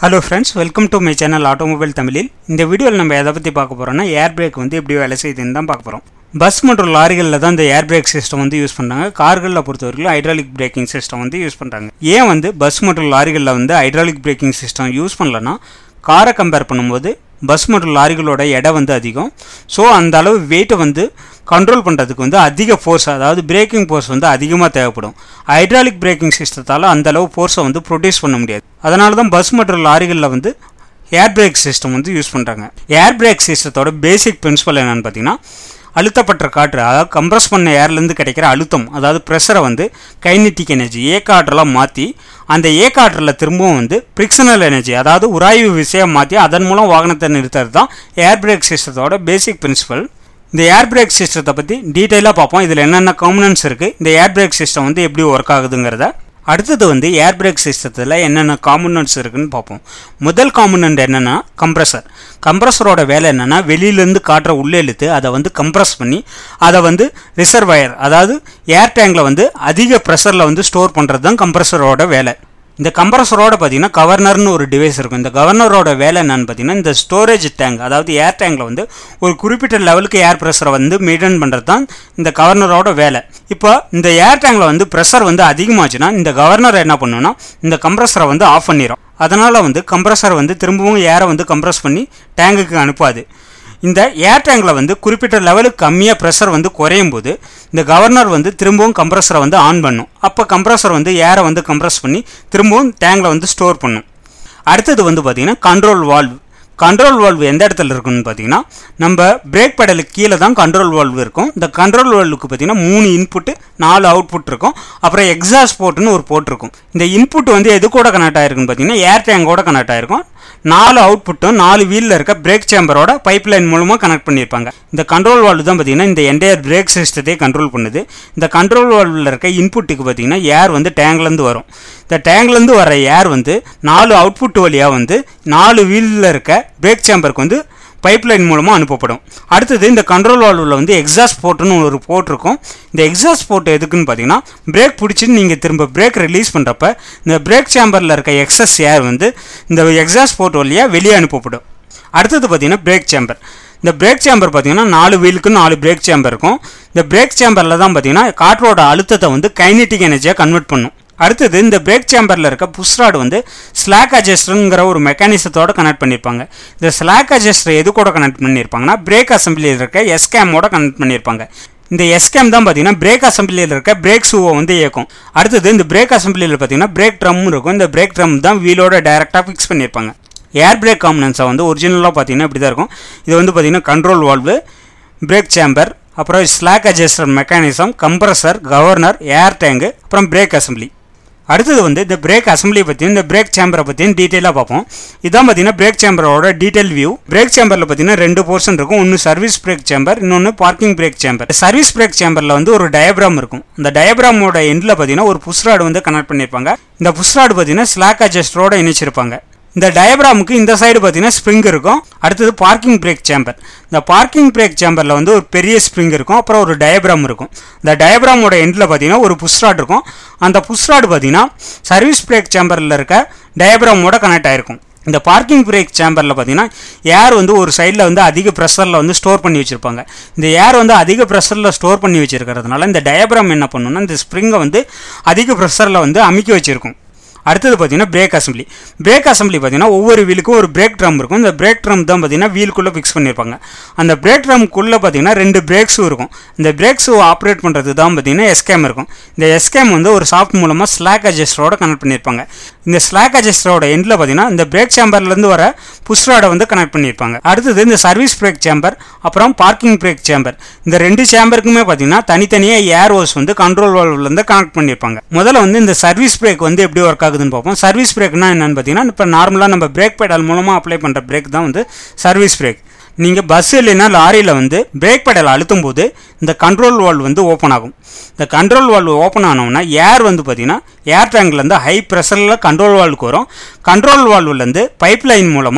hello friends welcome to my channel automobile தமிழில் இந்த வீடியோவில் நம்ம எதை பற்றி பார்க்க போகிறோம்னா ஏர் பிரேக் வந்து எப்படி வேலை செய்யுதுன்னு தான் பார்க்க போகிறோம் பஸ் மற்றும் லாரிகளில் தான் இந்த ஏர் பிரேக் சிஸ்டம் வந்து யூஸ் பண்ணுறாங்க கார்களில் பொறுத்தவரைக்கும் ஹைட்ராலிக் பிரேக்கிங் சிஸ்டம் வந்து யூஸ் பண்ணுறாங்க ஏன் வந்து பஸ் மற்றும் லாரிகளில் வந்து ஹைட்ராலிக் பிரேக்கிங் சிஸ்டம் யூஸ் பண்ணலன்னா காரை கம்பேர் பண்ணும்போது பஸ் மற்றும் லாரிகளோட எடை வந்து அதிகம் ஸோ அந்த அளவு வெயிட்டை வந்து கண்ட்ரோல் பண்ணுறதுக்கு வந்து அதிக ஃபோர்ஸ் அதாவது பிரேக்கிங் ஃபோர்ஸ் வந்து அதிகமாக தேவைப்படும் ஹைட்ராலிக் பிரேக்கிங் சிஸ்டத்தால் அந்த அளவு ஃபோர்ஸை வந்து ப்ரொடியூஸ் பண்ண முடியாது அதனால தான் பஸ் மற்றும் லாரிகளில் வந்து ஏர் பிரேக் சிஸ்டம் வந்து யூஸ் பண்ணுறாங்க ஏர் பிரேக் சிஸ்டத்தோட பேசிக் பிரின்சிபல் என்னென்னு பார்த்தீங்கன்னா அழுத்தப்பட்ட காற்று அதாவது கம்ப்ரஸ் பண்ண ஏர்லேருந்து கிடைக்கிற அழுத்தம் அதாவது ப்ரெஷரை வந்து கைனெட்டிக் எனர்ஜி ஏக்க ஆற்றலாக மாற்றி அந்த ஏக்க ஆற்றலில் திரும்பவும் வந்து பிரிக்ஷனல் எனர்ஜி அதாவது உராய்வு விசையை மாற்றி அதன் மூலம் வாகனத்தை நிறுத்துறது தான் ஏர் பிரேக் சிஸ்டத்தோட பேசிக் பிரின்சிபல் இந்த ஏர் பிரேக் சிஸ்டத்தை பற்றி டீட்டெயிலாக பார்ப்போம் இதில் என்னென்ன காம்பனன்ஸ் இருக்குது இந்த ஏர் பிரேக் சிஸ்டம் வந்து எப்படி ஒர்க் ஆகுதுங்கிறத அடுத்தது வந்து ஏர் பிரேக் சிஸ்டத்தில் என்னென்ன காம்பனன்ட்ஸ் இருக்குன்னு பார்ப்போம் முதல் காம்பனன்ட் என்னென்னா கம்ப்ரஸர் கம்ப்ரஸரோட வேலை என்னென்னா வெளியிலேருந்து காற்றை உள்ளே இழுத்து அதை வந்து கம்ப்ரஸ் பண்ணி அதை வந்து ரிசர்வயர் அதாவது ஏர் டேங்கில் வந்து அதிக ப்ரெஷரில் வந்து ஸ்டோர் பண்ணுறது தான் கம்ப்ரஸரோட வேலை இந்த கம்ப்ரஸரோட பார்த்தீங்கன்னா கவர்னர்னு ஒரு டிவைஸ் இருக்கும் இந்த கவர்னரோட வேலை என்னன்னு பார்த்தீங்கன்னா இந்த ஸ்டோரேஜ் டேங்க் அதாவது ஏர் டேங்கில் வந்து ஒரு குறிப்பிட்ட லெவலுக்கு ஏர் ப்ரெஷரை வந்து மெயின்டைன் பண்ணுறது தான் இந்த கவர்னரோட வேலை இப்போ இந்த ஏர் டேங்கில் வந்து ப்ரெஷர் வந்து அதிகமாச்சுன்னா இந்த கவர்னர் என்ன பண்ணுன்னா இந்த கம்ப்ரஸரை வந்து ஆஃப் பண்ணிடும் அதனால் வந்து கம்ப்ரஸர் வந்து திரும்பவும் ஏரை வந்து கம்ப்ரஸ் பண்ணி டேங்குக்கு அனுப்பாது இந்த ஏர் டேங்கில் வந்து குறிப்பிட்ட லெவலுக்கு கம்மியாக ப்ரெஷர் வந்து குறையும் போது இந்த கவர்னர் வந்து திரும்பவும் கம்ப்ரஸரை வந்து ஆன் பண்ணும் அப்போ கம்ப்ரஸர் வந்து ஏரை வந்து கம்ப்ரஸ் பண்ணி திரும்பவும் டேங்கில் வந்து ஸ்டோர் பண்ணும் அடுத்தது வந்து பார்த்திங்கன்னா கண்ட்ரோல் வால்வ் கண்ட்ரோல் வால்வ் எந்த இடத்துல இருக்குன்னு பார்த்தீங்கன்னா நம்ம பிரேக் பெடலுக்கு கீழே தான் கண்ட்ரோல் வால்வ் இருக்கும் இந்த கண்ட்ரோல் வால்வுக்கு பார்த்தீங்கன்னா மூணு இன்புட்டு நாலு அவுட்புட் இருக்கும் அப்புறம் எக்ஸாஸ்ட் போர்ட்னு ஒரு போர்ட் இருக்கும் இந்த இன்புட் வந்து எது கூட கனெக்ட் ஆயிருக்குன்னு பார்த்தீங்கன்னா ஏர் டேங்கோட கனெக்ட் ஆயிருக்கும் நாலு அவுட்புட்டும் நாலு வீலில் இருக்க பிரேக் சேம்பரோட பைப் லைன் மூலமாக கனெக்ட் பண்ணியிருப்பாங்க இந்த கண்ட்ரோல் வால்வ் தான் பார்த்தீங்கன்னா இந்த என்டையர் பிரேக் சிஸ்டத்தையே கண்ட்ரோல் பண்ணுது இந்த கண்ட்ரோல் வால்வில் இருக்க இன்புட்டுக்கு பார்த்தீங்கன்னா ஏர் வந்து டேங்க்லேருந்து வரும் இந்த டேங்க்லேருந்து வர ஏர் வந்து நாலு அவுட்புட் வழியாக வந்து நாலு வீலில் இருக்க பிரேக் சேம்பருக்கு வந்து பைப் லைன் மூலமாக அனுப்பப்படும் அடுத்தது இந்த கண்ட்ரோல் வால்வில் வந்து எக்ஸாஸ்ட் போர்ட்டுன்னு ஒரு போர்ட் இருக்கும் இந்த எக்ஸாஸ்ட் போர்ட் எதுக்குன்னு பார்த்தீங்கன்னா பிரேக் பிடிச்சின்னு நீங்கள் திரும்ப பிரேக் ரிலீஸ் பண்ணுறப்ப இந்த பிரேக் சேம்பரில் இருக்க எக்ஸஸ் ஏர் வந்து இந்த எக்ஸாஸ்ட் போர்ட் வழியாக வெளியே அனுப்பப்படும் அடுத்தது பார்த்தீங்கன்னா பிரேக் சேம்பர் இந்த பிரேக் சேம்பர் பார்த்தீங்கன்னா நாலு வீலுக்கு நாலு பிரேக் சேம்பர் இருக்கும் இந்த பிரேக் சேம்பரில் தான் பார்த்தீங்கன்னா காற்றோட அழுத்தத்தை வந்து கைனெட்டிக் எனர்ஜியாக கன்வெர்ட் பண்ணும் அடுத்தது இந்த பிரேக் சேம்பரில் இருக்க புஷ்ராடு வந்து ஸ்லாக் அட்ஜஸ்டருங்கிற ஒரு மெக்கானிசத்தோட கனெக்ட் பண்ணியிருப்பாங்க இந்த ஸ்லாக் அட்ஜஸ்டர் எது கூட கனெக்ட் பண்ணியிருப்பாங்கன்னா பிரேக் அசம்பிளியில் இருக்க எஸ்கேமோட கனெக்ட் பண்ணியிருப்பாங்க இந்த எஸ்கேம் தான் பார்த்தீங்கன்னா பிரேக் அசம்பிளியில் இருக்க பிரேக் ஷூவை வந்து இயக்கும் அடுத்தது இந்த பிரேக் அசம்பிளியில் பார்த்தீங்கன்னா பிரேக் ட்ரம் இருக்கும் இந்த பிரேக் ட்ரம் தான் வீலோட டைரெக்டாக ஃபிக்ஸ் பண்ணியிருப்பாங்க ஏர் பிரேக் காம்பனன்ஸை வந்து ஒரிஜினலாக பார்த்தீங்கன்னா இப்படி தான் இருக்கும் இது வந்து பார்த்தீங்கன்னா கண்ட்ரோல் வால்வு பிரேக் சேம்பர் அப்புறம் slack adjuster mechanism compressor governor air tank அப்புறம் பிரேக் அசம்பிளி அடுத்தது வந்து இந்த பிரேக் அசம்பிளியை பற்றியும் இந்த பிரேக் சேம்பரை பற்றியும் டீட்டெயிலாக பார்ப்போம் இதான் பார்த்தீங்கன்னா பிரேக் சேம்பரோட டீட்டெயில் வியூ பிரேக் சேம்பரில் பார்த்தீங்கன்னா ரெண்டு போர்ஷன் இருக்கும் ஒன்று சர்வீஸ் பிரேக் சேம்பர் இன்னொன்று parking brake chamber service brake சேம்பரில் வந்து ஒரு டயப்ராம் இருக்கும் இந்த டயப்ராமோட எண்டில் பார்த்தீங்கன்னா ஒரு புஷ்ராடு வந்து கனெக்ட் பண்ணியிருப்பாங்க இந்த புஷ்ராடு பார்த்தீங்கன்னா ஸ்லாக் அட்ஜஸ்டரோட இணைச்சிருப்பாங்க இந்த டயப்ராமுக்கு இந்த சைடு பார்த்தீங்கன்னா ஸ்ப்ரிங் இருக்கும் அடுத்தது பார்க்கிங் பிரேக் சேம்பர் இந்த பார்க்கிங் பிரேக் சேம்பரில் வந்து ஒரு பெரிய ஸ்ப்ரிங் இருக்கும் அப்புறம் ஒரு டயப்ராம் இருக்கும் இந்த டயப்ராமோட எண்டில் பார்த்தீங்கன்னா ஒரு புஷ்ராட் இருக்கும் அந்த புஷ்ராடு பார்த்தீங்கன்னா சர்வீஸ் பிரேக் சேம்பரில் இருக்க டயப்ராமோட கனெக்ட் ஆயிருக்கும் இந்த பார்க்கிங் பிரேக் சேம்பரில் பார்த்தீங்கன்னா ஏர் வந்து ஒரு சைடில் வந்து அதிக ப்ரெஷரில் வந்து ஸ்டோர் பண்ணி வச்சுருப்பாங்க இந்த ஏர் வந்து அதிக ப்ரெஷரில் ஸ்டோர் பண்ணி வச்சுருக்கிறதுனால இந்த டயப்ராம் என்ன பண்ணுன்னா இந்த ஸ்ப்ரிங்கை வந்து அதிக ப்ரெஷரில் வந்து அமுக்கி வச்சுருக்கும் அடுத்தது பார்த்தீங்கன்னா பிரேக் அசம்பிளி பிரேக் அசம்பிளி பார்த்தீங்கன்னா ஒவ்வொரு வீலுக்கும் ஒரு பிரேக் ட்ரம் இருக்கும் இந்த பிரேக் ட்ரம் தான் பார்த்தீங்கன்னா வீலுக்குள்ளே ஃபிக்ஸ் பண்ணியிருப்பாங்க அந்த பிரேக் ட்ரம்க்குள்ளே பார்த்தீங்கன்னா ரெண்டு பிரேக் ஷூ இருக்கும் இந்த பிரேக் ஷூ ஆப்ரேட் பண்ணுறது தான் பார்த்தீங்கன்னா எஸ்கேம் இருக்கும் இந்த எஸ்கேம் வந்து ஒரு சாஃப்ட் மூலமாக ஸ்லாக் அட்ஜஸ்டரோட கனெக்ட் பண்ணியிருப்பாங்க இந்த ஸ்லாக் அட்ஜஸ்டரோட எண்டில் பார்த்தீங்கன்னா இந்த பிரேக் சேம்பர்லேருந்து வர புஷ்ராடை வந்து கனெக்ட் பண்ணியிருப்பாங்க அடுத்தது இந்த சர்வீஸ் பிரேக் சேம்பர் அப்புறம் பார்க்கிங் பிரேக் சேம்பர் இந்த ரெண்டு சேம்பருக்குமே பார்த்தீங்கன்னா தனித்தனியாக ஏர் ஹோஸ் வந்து கண்ட்ரோல் வால்வ்லேருந்து கனெக்ட் பண்ணியிருப்பாங்க முதல்ல வந்து இந்த சர்வீஸ் பிரேக் வந்து எப்படி ஒர்க் ஆகுதுன்னு பார்ப்போம் சர்வீஸ் பிரேக்னா என்னன்னு பார்த்தீங்கன்னா இப்போ நார்மலாக நம்ம பிரேக் பேடல் மூலமாக அப்ளை பண்ணுற பிரேக் தான் வந்து சர்வீஸ் பிரேக் நீங்கள் பஸ் இல்லைன்னா லாரியில் வந்து பிரேக் பெடல் அழுத்தும் போது இந்த கண்ட்ரோல் வால்வ் வந்து ஓப்பன் ஆகும் இந்த கண்ட்ரோல் வால்வ் ஓப்பன் ஆனோம்னா ஏர் வந்து பார்த்தீங்கன்னா ஏர் டேங்க்லேருந்து ஹை ப்ரெஷரில் கண்ட்ரோல் வால்வுக்கு வரும் கண்ட்ரோல் வால்வ்லேருந்து பைப் லைன் மூலமாக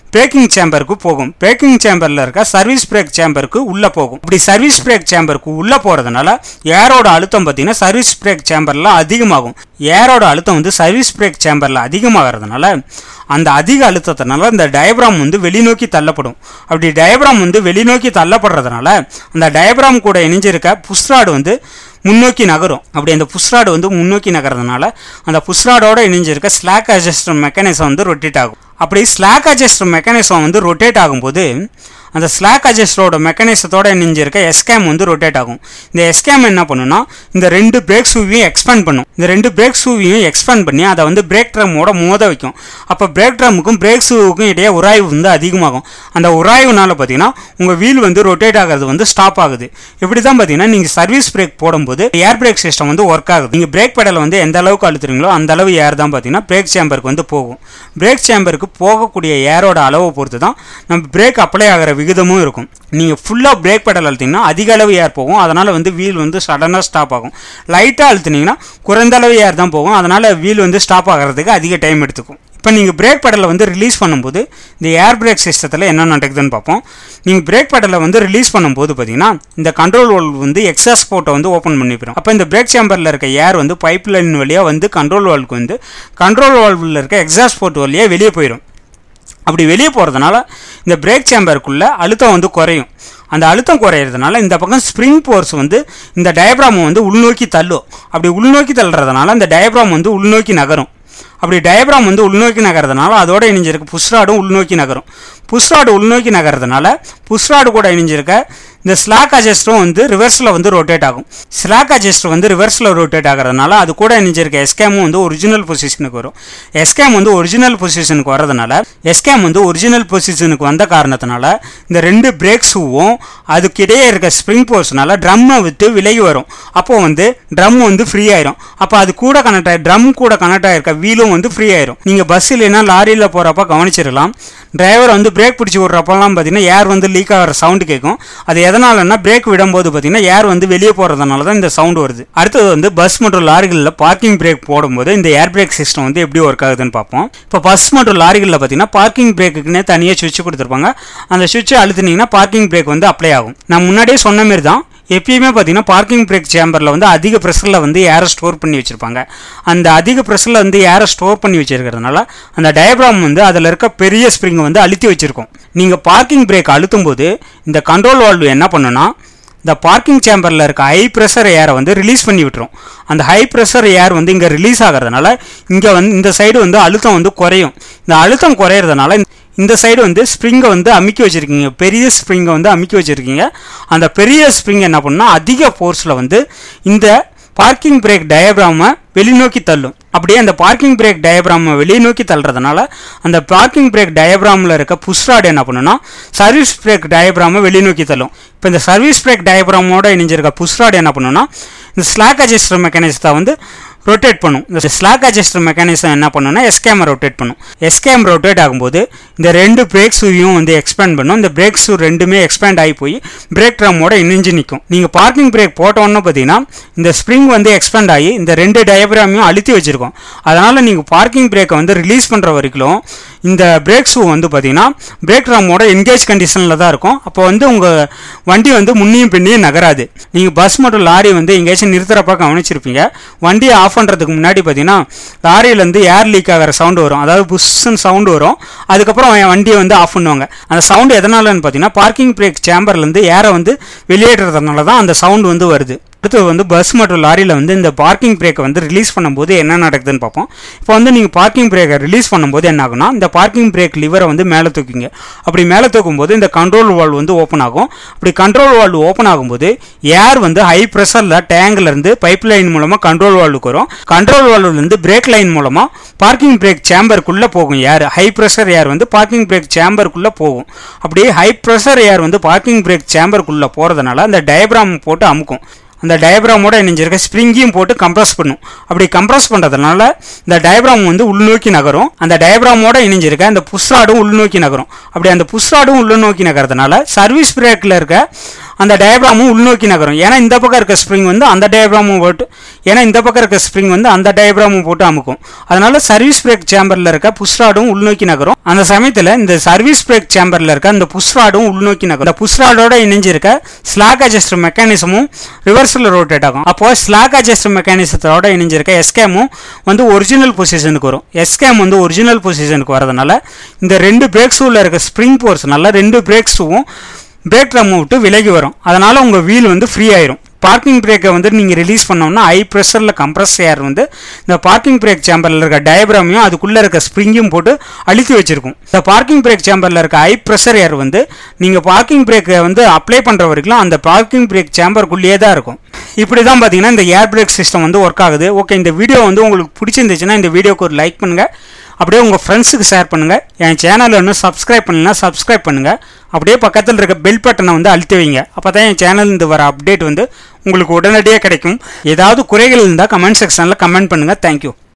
பிரேக்கிங் சேம்பருக்கு போகும் பிரேக்கிங் சேம்பரில் இருக்க சர்வீஸ் பிரேக் சேம்பருக்கு உள்ளே போகும் இப்படி சர்வீஸ் பிரேக் சேம்பருக்கு உள்ளே போகிறதுனால ஏரோட அழுத்தம் பார்த்தீங்கன்னா சர்வீஸ் பிரேக் சேம்பரில் அதிகமாகும் ஏரோட அழுத்தம் வந்து சர்வீஸ் பிரேக் சேம்பரில் அதிகமாகிறதுனால அந்த அதிக அழுத்தத்தினால இந்த டயப்ராம் வந்து வெளிநோக்கி தள்ளப்படும் அப்படி டயப்ராம் வந்து வெளிநோக்கி தள்ளப்படுறதுனால அந்த டயப்ராம் கூட இணைஞ்சிருக்க புஷ்ராடு வந்து முன்னோக்கி நகரும் அப்படி அந்த புஷ்ராடு வந்து முன்னோக்கி நகர்றதுனால அந்த புஷ்ராடோட இணைஞ்சிருக்க ஸ்லாக் அட்ஜஸ்டர் மெக்கானிசம் வந்து ரொட்டேட் ஆகும் அப்படி ஸ்லாக் அட்ஜஸ்டர் மெக்கானிசம் வந்து ரொட்டேட் ஆகும்போது அந்த ஸ்லாக் அட்ஜஸ்டரோட மெக்கானிசத்தோட இணைஞ்சிருக்க எஸ்கேம் வந்து ரொட்டேட் ஆகும் இந்த எஸ்கேம் என்ன பண்ணுன்னா இந்த ரெண்டு பிரேக் ஷூவையும் எக்ஸ்பேண்ட் பண்ணும் இந்த ரெண்டு பிரேக் ஷூவையும் எக்ஸ்பேண்ட் பண்ணி அதை வந்து பிரேக் ட்ரம்மோட மோத வைக்கும் அப்போ பிரேக் ட்ரம்முக்கும் பிரேக் ஷூவுக்கும் இடையே உராய்வு வந்து அதிகமாகும் அந்த உராய்வுனால பார்த்தீங்கன்னா உங்கள் வீல் வந்து ரொட்டேட் ஆகிறது வந்து ஸ்டாப் ஆகுது இப்படி தான் பார்த்தீங்கன்னா நீங்கள் சர்வீஸ் பிரேக் போடும்போது ஏர் பிரேக் சிஸ்டம் வந்து ஒர்க் ஆகுது நீங்கள் பிரேக் பெடலை வந்து எந்த அளவுக்கு அழுத்துறீங்களோ அந்த அளவு ஏர் தான் பார்த்தீங்கன்னா பிரேக் சேம்பருக்கு வந்து போகும் பிரேக் சேம்பருக்கு போகக்கூடிய ஏரோட அளவை பொறுத்து தான் நம்ம பிரேக் அப்ளை ஆகிற விகிதமும் இருக்கும் நீங்கள் ஃபுல்லாக பிரேக் பெடல் அழுத்திங்கன்னா அதிக அளவு ஏர் போகும் அதனால் வந்து வீல் வந்து சடனாக ஸ்டாப் ஆகும் லைட்டாக அழுத்தினீங்கன்னா குறைந்த அளவு ஏர் தான் போகும் அதனால் வீல் வந்து ஸ்டாப் ஆகிறதுக்கு அதிக டைம் எடுத்துக்கும் இப்போ நீங்கள் பிரேக் பெடலை வந்து ரிலீஸ் பண்ணும்போது இந்த ஏர் பிரேக் சிஸ்டத்தில் என்ன நடக்குதுன்னு பார்ப்போம் நீங்கள் பிரேக் பெடலை வந்து ரிலீஸ் பண்ணும்போது பார்த்தீங்கன்னா இந்த கண்ட்ரோல் வால்வ் வந்து எக்ஸாஸ் போர்ட்டை வந்து ஓப்பன் பண்ணிக்கிறோம் அப்போ இந்த பிரேக் சேம்பரில் இருக்க ஏர் வந்து பைப் லைன் வழியாக வந்து கண்ட்ரோல் வால்வுக்கு வந்து கண்ட்ரோல் வால்வில் இருக்க எக்ஸாஸ்ட் போர்ட் வழியாக வெளியே போயிடும் அப்படி வெளியே போகிறதுனால இந்த பிரேக் சேம்பருக்குள்ளே அழுத்தம் வந்து குறையும் அந்த அழுத்தம் குறையிறதுனால இந்த பக்கம் ஸ்ப்ரிங் ஃபோர்ஸ் வந்து இந்த டயப்ராமை வந்து உள்நோக்கி தள்ளும் அப்படி உள்நோக்கி தள்ளுறதுனால இந்த டயப்ராம் வந்து உள்நோக்கி நகரும் அப்படி டயப்ராம் வந்து உள்நோக்கி நகர்றதுனால அதோட இணைஞ்சிருக்க புஷ்ராடும் உள்நோக்கி நகரும் புஷ்ராடு உள்நோக்கி நகர்றதுனால புஷ்ராடு கூட இணைஞ்சிருக்க இந்த ஸ்லாக் அட்ஜஸ்டரும் வந்து ரிவர்ஸில் வந்து ரொட்டேட் ஆகும் ஸ்லாக் அட்ஜஸ்டர் வந்து ரிவர்ஸில் ரொட்டேட் ஆகிறதுனால அது கூட இணைஞ்சிருக்க எஸ்கேமும் வந்து ஒரிஜினல் பொசிஷனுக்கு வரும் எஸ்கேம் வந்து ஒரிஜினல் பொசிஷனுக்கு வரதுனால எஸ்கேம் வந்து ஒரிஜினல் பொசிஷனுக்கு வந்த காரணத்தினால இந்த ரெண்டு பிரேக் ஷூவும் அதுக்கிடையே இருக்க ஸ்ப்ரிங் போர்ஸ்னால ட்ரம்மை விட்டு விலகி வரும் அப்போ வந்து ட்ரம் வந்து ஃப்ரீ ஆயிரும் அப்போ அது கூட கனெக்ட் ஆகி ட்ரம் கூட கனெக்ட் ஆகிருக்க வீலும் வந்து ஃப்ரீ ஆயிரும் நீங்கள் பஸ் இல்லைன்னா லாரியில் போகிறப்ப கவனிச்சிடலாம் டிரைவர் வந்து பிரேக் பிடிச்சி விட்றப்பெல்லாம் பார்த்தீங்கன்னா ஏர் வந்து லீக் ஆகிற சவுண்டு கேட்கும் அது எதனாலன்னா பிரேக் விடும்போது பார்த்தீங்கன்னா ஏர் வந்து வெளியே போகிறதுனால தான் இந்த சவுண்டு வருது அடுத்தது வந்து பஸ் மற்றும் லாரிகளில் பார்க்கிங் பிரேக் போடும்போது இந்த ஏர் பிரேக் சிஸ்டம் வந்து எப்படி ஒர்க் ஆகுதுன்னு பார்ப்போம் இப்போ பஸ் மற்றும் லாரிகளில் பார்த்தீங்கன்னா பார்க்கிங் பிரேக்குக்குன்னே தனியாக சுவிட்ச் கொடுத்துருப்பாங்க அந்த சுவிட்சை அழுத்தினீங்கன்னா பார்க்கிங் பிரேக் வந்து அப்ளை ஆகும் நான் முன்னாடியே சொன்ன மாதிரி தான் எப்பயுமே பார்த்தீங்கன்னா பார்க்கிங் பிரேக் சேம்பரில் வந்து அதிக ப்ரெஷரில் வந்து ஏரை ஸ்டோர் பண்ணி வச்சுருப்பாங்க அந்த அதிக ப்ரெஷரில் வந்து ஏரை ஸ்டோர் பண்ணி வச்சிருக்கிறதுனால அந்த டயப்ராம் வந்து அதில் இருக்க பெரிய ஸ்ப்ரிங்கை வந்து அழுத்தி வச்சுருக்கோம் நீங்கள் பார்க்கிங் பிரேக் அழுத்தும் போது இந்த கண்ட்ரோல் வால்வு என்ன பண்ணுன்னா இந்த பார்க்கிங் சேம்பரில் இருக்க ஹை ப்ரெஷர் ஏரை வந்து ரிலீஸ் பண்ணி விட்டுரும் அந்த ஹை ப்ரெஷர் ஏர் வந்து இங்கே ரிலீஸ் ஆகிறதுனால இங்கே வந்து இந்த சைடு வந்து அழுத்தம் வந்து குறையும் இந்த அழுத்தம் குறையிறதுனால இந்த சைடு வந்து ஸ்ப்ரிங்கை வந்து அமுக்கி வச்சுருக்கீங்க பெரிய ஸ்ப்ரிங்கை வந்து அமுக்கி வச்சுருக்கீங்க அந்த பெரிய ஸ்ப்ரிங் என்ன பண்ணால் அதிக ஃபோர்ஸில் வந்து இந்த பார்க்கிங் பிரேக் டயப்ராமை வெளிநோக்கி தள்ளும் அப்படியே அந்த பார்க்கிங் பிரேக் டயப்ராமை வெளிநோக்கி தள்ளுறதுனால அந்த பார்க்கிங் பிரேக் டயப்ராமில் இருக்க புஷ்ராடு என்ன பண்ணுன்னா சர்வீஸ் பிரேக் டயப்ராமை வெளிநோக்கி தள்ளும் இப்போ இந்த சர்வீஸ் பிரேக் டயப்ராமோட இணைஞ்சிருக்க புஷ்ராடு என்ன பண்ணுன்னா இந்த ஸ்லாக் அட்ஜஸ்டர் மெக்கானிசத்தை வந்து ரொட்டேட் பண்ணும் இந்த ஸ்லாக் அட்ஜஸ்டர் மெக்கானிசம் என்ன பண்ணுன்னா எஸ்கேமை ரொட்டேட் பண்ணும் எஸ்கேம் ரொட்டேட் ஆகும்போது இந்த ரெண்டு பிரேக் ஷூவையும் வந்து எக்ஸ்பேண்ட் பண்ணும் இந்த பிரேக் ஷூ ரெண்டுமே எக்ஸ்பேண்ட் ஆகி போய் பிரேக் ட்ரம்மோட இணைஞ்சு நிற்கும் நீங்கள் பார்க்கிங் பிரேக் போட்டோன்னு பார்த்தீங்கன்னா இந்த ஸ்ப்ரிங் வந்து எக்ஸ்பேண்ட் ஆகி இந்த ரெண்டு டயப்ராமையும் அழுத்தி வச்சிருக்கோம் அதனால் நீங்கள் பார்க்கிங் பிரேக்கை வந்து ரிலீஸ் பண்ணுற வரைக்கும் இந்த பிரேக் ஷூ வந்து பார்த்தீங்கன்னா பிரேக் ட்ரம்மோட என்கேஜ் கண்டிஷனில் தான் இருக்கும் அப்போ வந்து உங்கள் வண்டி வந்து முன்னையும் பின்னையும் நகராது நீங்கள் பஸ் மற்றும் லாரி வந்து எங்கேயாச்சும் நிறுத்துறப்ப கவனிச்சிருப்பீங்க வண்டியை ஆஃப் பண்ணுறதுக்கு முன்னாடி பார்த்தீங்கன்னா லாரியிலேருந்து ஏர் லீக் ஆகிற சவுண்டு வரும் அதாவது புஷ்ஷுன்னு சவுண்டு வரும் அதுக்கப்புறம் என் வண்டியை வந்து ஆஃப் பண்ணுவாங்க அந்த சவுண்டு எதனாலன்னு பார்த்தீங்கன்னா பார்க்கிங் பிரேக் சேம்பர்லேருந்து ஏரை வந்து வெளியேற்றுறதுனால தான் அந்த சவுண்டு வந்து வருது அடுத்து வந்து பஸ் மற்றும் லாரியில் வந்து இந்த பார்க்கிங் பிரேக்கை வந்து ரிலீஸ் பண்ணும்போது என்ன நடக்குதுன்னு பார்ப்போம் இப்போ வந்து நீங்கள் பார்க்கிங் பிரேக்கை ரிலீஸ் பண்ணும்போது என்ன ஆகும்னா இந்த பார்க்கிங் பிரேக் லிவரை வந்து மேலே தூக்கிங்க அப்படி மேலே தூக்கும்போது இந்த கண்ட்ரோல் வால்வ் வந்து ஓப்பன் ஆகும் அப்படி கண்ட்ரோல் வால்வ் ஓப்பன் ஆகும்போது ஏர் வந்து ஹை ப்ரெஷரில் டேங்க்லேருந்து பைப் லைன் மூலமாக கண்ட்ரோல் வால்வுக்கு வரும் கண்ட்ரோல் வால்வ்லேருந்து பிரேக் லைன் மூலமாக பார்க்கிங் பிரேக் சேம்பருக்குள்ளே போகும் ஏர் ஹை ப்ரெஷர் ஏர் வந்து பார்க்கிங் பிரேக் சேம்பருக்குள்ளே போகும் அப்படியே ஹை ப்ரெஷர் ஏர் வந்து பார்க்கிங் பிரேக் சேம்பருக்குள்ளே போகிறதுனால அந்த டயப்ராம் போட்டு அமுக்கும் அந்த டயப்ராமோட இணைஞ்சிருக்க ஸ்ப்ரிங்கையும் போட்டு கம்ப்ரஸ் பண்ணும் அப்படி கம்ப்ரஸ் பண்ணுறதுனால இந்த டயப்ராம் வந்து உள்நோக்கி நகரும் அந்த டயப்ராமோட இணைஞ்சிருக்க அந்த புஷ்ராடும் உள்நோக்கி நகரும் அப்படி அந்த புஷ்ராடும் உள்நோக்கி நகரதுனால சர்வீஸ் பிரேக்கில் இருக்க அந்த டயப்ராமும் உள்நோக்கி நகரும் ஏன்னா இந்த பக்கம் இருக்க ஸ்ப்ரிங் வந்து அந்த டயப்ராமும் போட்டு ஏன்னா இந்த பக்கம் இருக்க ஸ்ப்ரிங் வந்து அந்த டயப்ராமும் போட்டு அமுக்கும் அதனால சர்வீஸ் பிரேக் சேம்பரில் இருக்க புஷ்ராடும் உள்நோக்கி நகரும் அந்த சமயத்தில் இந்த சர்வீஸ் பிரேக் சேம்பரில் இருக்க அந்த புஷ்ராடும் உள்நோக்கி நகரும் இந்த புஷ்ராடோட இணைஞ்சிருக்க ஸ்லாக் அட்ஜஸ்டர் மெக்கானிசமும் ரிவர்ஸில் ரோட்டேட் ஆகும் அப்போ ஸ்லாக் அட்ஜஸ்டர் மெக்கானிசத்தோட இணைஞ்சிருக்க எஸ்கேமும் வந்து ஒரிஜினல் பொசிஷனுக்கு வரும் எஸ்கேம் வந்து ஒரிஜினல் பொசிஷனுக்கு வரதுனால இந்த ரெண்டு பிரேக் ஷூவில் இருக்க ஸ்ப்ரிங் போர்ஸ்னால ரெண்டு பிரேக் ஷூவும் பிரேக் ட்ரம் விட்டு விலகி வரும் அதனால் உங்கள் வீல் வந்து ஃப்ரீ ஆயிரும் பார்க்கிங் பிரேக்கை வந்து நீங்கள் ரிலீஸ் பண்ணோம்னா ஹை ப்ரெஷரில் கம்ப்ரஸ் ஏர் வந்து இந்த பார்க்கிங் பிரேக் சேம்பரில் இருக்க டயப்ராமையும் அதுக்குள்ளே இருக்க ஸ்ப்ரிங்கும் போட்டு அழுத்தி வச்சிருக்கும் இந்த பார்க்கிங் பிரேக் சேம்பரில் இருக்க ஹை ப்ரெஷர் ஏர் வந்து நீங்கள் பார்க்கிங் பிரேக்கை வந்து அப்ளை பண்ணுற வரைக்கும் அந்த பார்க்கிங் பிரேக் சேம்பருக்குள்ளேயே தான் இருக்கும் இப்படி தான் பார்த்தீங்கன்னா இந்த ஏர் பிரேக் சிஸ்டம் வந்து ஒர்க் ஆகுது ஓகே இந்த வீடியோ வந்து உங்களுக்கு பிடிச்சிருந்துச்சுன்னா இந்த வீடியோக்கு ஒரு லைக் பண்ணுங்கள் அப்படியே உங்கள் ஃப்ரெண்ட்ஸுக்கு ஷேர் பண்ணுங்கள் என் சேனலை இன்னும் சப்ஸ்கிரைப் பண்ணலன்னா சப்ஸ்கிரைப் பண்ணுங்கள் அப்படியே பக்கத்தில் இருக்க பெல் பட்டனை வந்து அழுத்தி வைங்க அப்போ தான் என் சேனல்லேருந்து வர அப்டேட் வந்து உங்களுக்கு உடனடியாக கிடைக்கும் ஏதாவது குறைகள் இருந்தால் கமெண்ட் செக்ஷனில் கமெண்ட் பண்ணுங்கள் தேங்க்யூ